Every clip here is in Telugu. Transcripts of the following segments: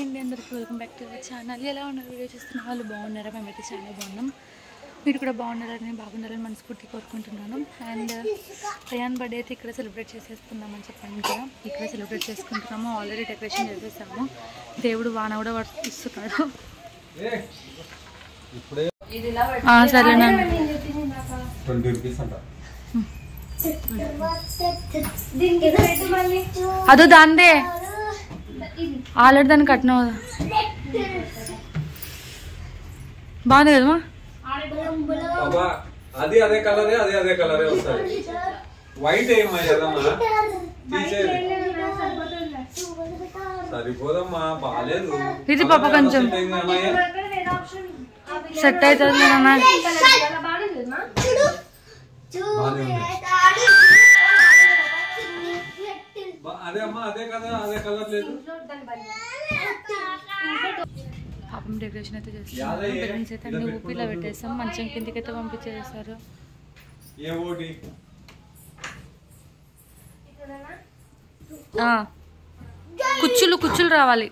అండి అందరికీ welcome back to the channel ఎలా ఉన్నారు వీడియో చూస్తున్న వాళ్ళు బాగున్నారా మేమైతే చాలా బాగున్నాం మీరు కూడా బాగున్నారని బాగున్నారని మనస్ఫూర్తి కోరుకుంటున్నాను అండ్ అయాన్ బర్త్డే అయితే ఇక్కడ సెలబ్రేట్ చేసేసుకుందామని చెప్పాను కదా ఇక్కడ సెలబ్రేట్ చేసుకుంటున్నాము ఆల్రెడీ డెకరేషన్ చేసేసాము దేవుడు వాన కూడా వర్తిస్తున్నాడు ఇప్పుడే ఆ, సరేనండి ట్వంటీ రూపీస్ అంట అదో దాందే ఆల్రెడీ దాన్ని కట్టినావు కదా బాగుంది కదమ్మా బాబా అది అదే కలరే అది అదే కలరే వస్తాయి వైట్ ఏమో కదమ్మా తీసేది సరిపోదమ్మా బాగాలేదు ఇది పాప కొంచెం. సెట్ అవుతుంది నాన్న అదే అమ్మా అదే కదా అదే కలర్ లేదు పాపం డెకరేషన్ అయితే చేస్తాం యాదయ్య, బెలూన్స్ అయితే అన్ని ఇలా ఊపిలో పెట్టేస్తాం మంచం కిందికి అయితే పంపించేస్తారు ఏ ఓటి ఆ. కుచ్చులు కుచ్చులు రావాలి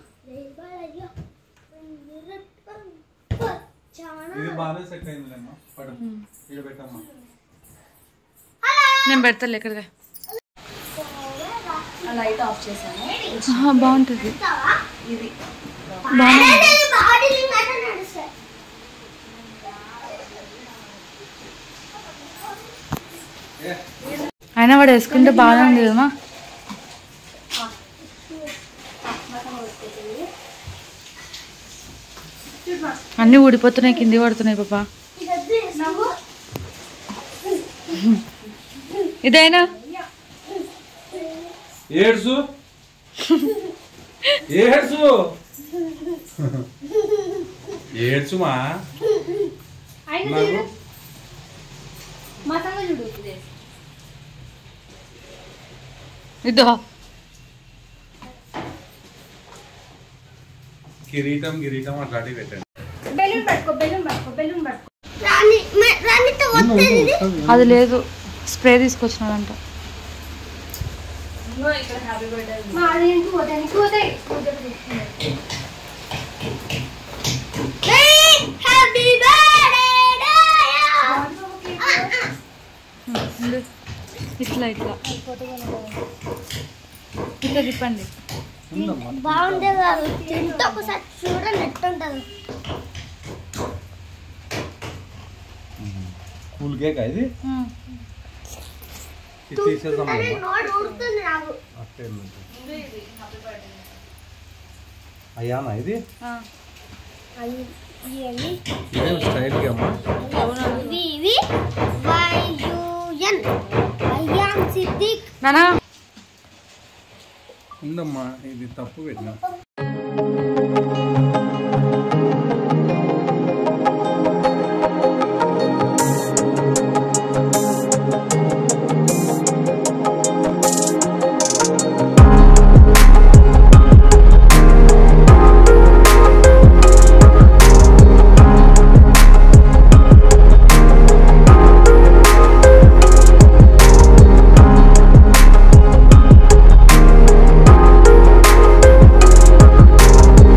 ఇది బాగానే సెట్ అయిందిలేమ్మా పడు ఇక్కడ పెట్టమ్మా నేను పెడతాను ఎక్కడికి లైట్ ఆఫ్ చేశాను ఆహా, బాగుంటుంది బాగుంది ఏ అయినా వాడు వేసుకుంటే బాగానే ఉంది కదమ్మా అన్నీ ఊడిపోతున్నాయి కింది పడుతున్నాయి పాప ఇదైనా ఏడ్సు ఏడ్సు ఏడ్చుమా నాకు ఇదో కిరీటం కిరీటం అట్లాంటివి పెట్టండి బెలూన్ పట్టుకో బెలూన్ పట్టుకో బెలూన్ పట్టుకో అది లేదు స్ప్రే తీసుకొచ్చినాడంట మా అది ఇంటికి పోతాయి ఇంటికి పోతాయి ఉండు. ఇట్లా ఇట్లా ఇట్లా తిప్పండి ఉందమ్మా బాగుండే కాదు తింటే ఒకసారి చూడండి ఎట్టుంటది కూల్ కేక్ ఇది ఉమ్. ఇది తీసేద్దాం అరే నోడు ఊడుతుంది నాకు అయ్యానా ఇది ఆ. అవి ఇవి ఇదేం స్టైల్ అమ్మా ఇవి ఇవి వైయుఎన్ అయ్యాన్ సిద్దిక్ నానా ఉందమ్మా ఇది తప్పు పెట్టినా ఆ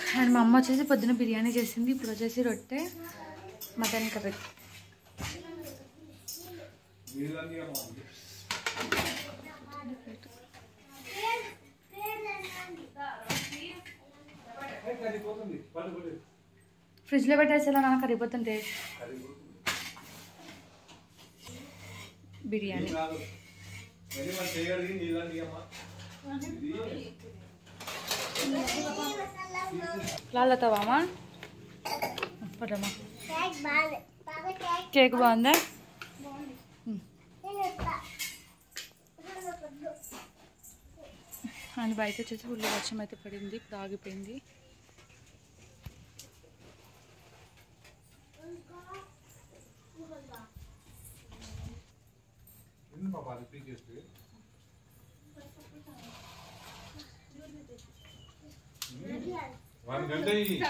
అండ్ మా అమ్మ వచ్చేసి పొద్దున బిర్యానీ చేసింది ఇప్పుడు వచ్చేసి రొట్టె మటన్ కర్రీ ఫ్రిడ్జ్లో పెట్టేసేలా నాకు కరిగిపోతుంటే బిర్యానీ లాలతావామా పడమ్మా కేక్ బాగా బాగా కేక్ కేక్ బాగుందా నేను ఇస్తా. అండ్ బయట వచ్చేసి ఫుల్ వర్షం అయితే పడింది ఇప్పుడు ఆగిపోయింది వన్ గంట ఈ